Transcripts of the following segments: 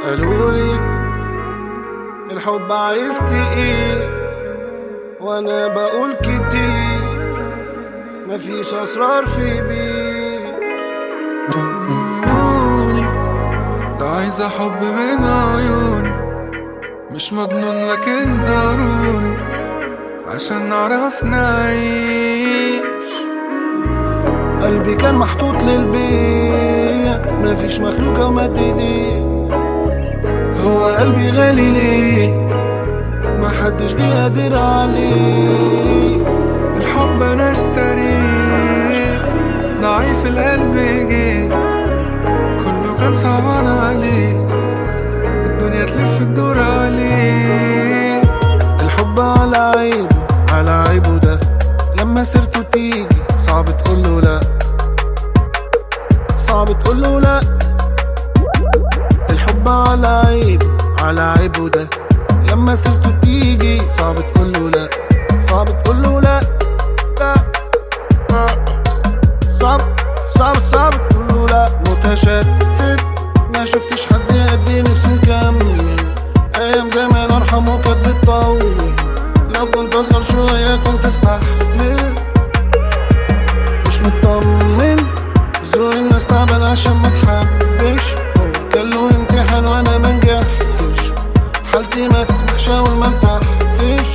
قالولي الحب عايز ايه وانا بقول كتير مفيش اسرار في بيه عيوني لو عايزة حب من عيوني مش مجنون لكن ضروري عشان نعرف نعيش قلبي كان محطوط للبيع مفيش مخلوق ومد ايديه هو قلبي غالي ليه محدش جه قادر عليه الحب انا اشتريه ضعيف القلب جيت كله كان صعبان عليه الدنيا تلف تدور عليه الحب على عيبه على عيبه ده لما سيرته تيجي صعب تقوله لا صعب تقوله لا الحب على عيبه على عيبه ده لما سيرته تيجي صعب تقوله لا صعب تقوله لا لا لا. صعب صعب صعب تقوله لا متشتت ما شفتش حد قدي نفسه يكمل ايام زمان ارحمه كانت بتطول لو كنت اصغر شويه كنت استحمل مش مطمن ذوق الناس تعبان عشان ما تحبش هو كان له امتحان وانا ما نجحتش حالتي ما تسمحش اول ما ارتحتش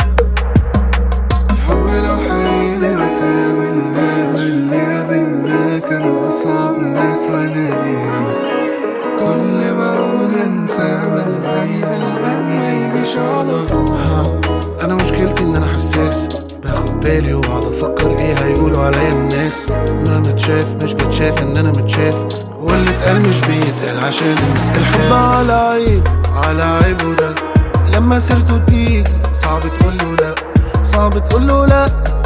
الحب لو حقيقي وتقابلنا واللي قابلنا كانوا أصعب ناس أنا ليه كل ما أقول أنسى بلاقي القلب ما يجيش على طول ها، انا مشكلتي ان انا حساس باخد بالي واقعد افكر ايه هيقولوا عليا الناس ما متشاف مش بتشاف ان انا متشاف واللي اتقال مش بيتقال عشان الناس الحب على عيب على عيبه ده لما سيرته تيجي صعب تقوله لا صعب تقوله لا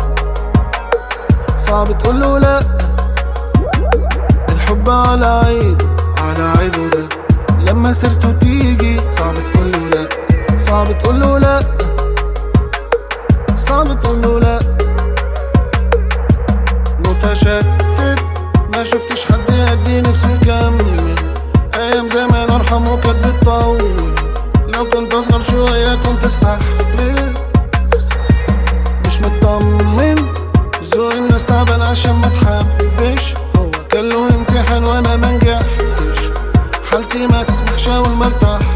صعب تقوله لا الحب على عيبه على عيبه ده لما سيرته تيجي صعب تقوله لا صعب تقوله لا صعب تقوله لا متشتت ما شفتش حد قدي نفسه يكمل ايام زمان ارحمه كانت بتطول لو كنت اصغر شويه كنت استحمل مش مطمن ذوق الناس تعبان عشان ما تحبش هو كان له امتحان وانا ما نجحتش حالتي ما تسمحش اول ما ارتحت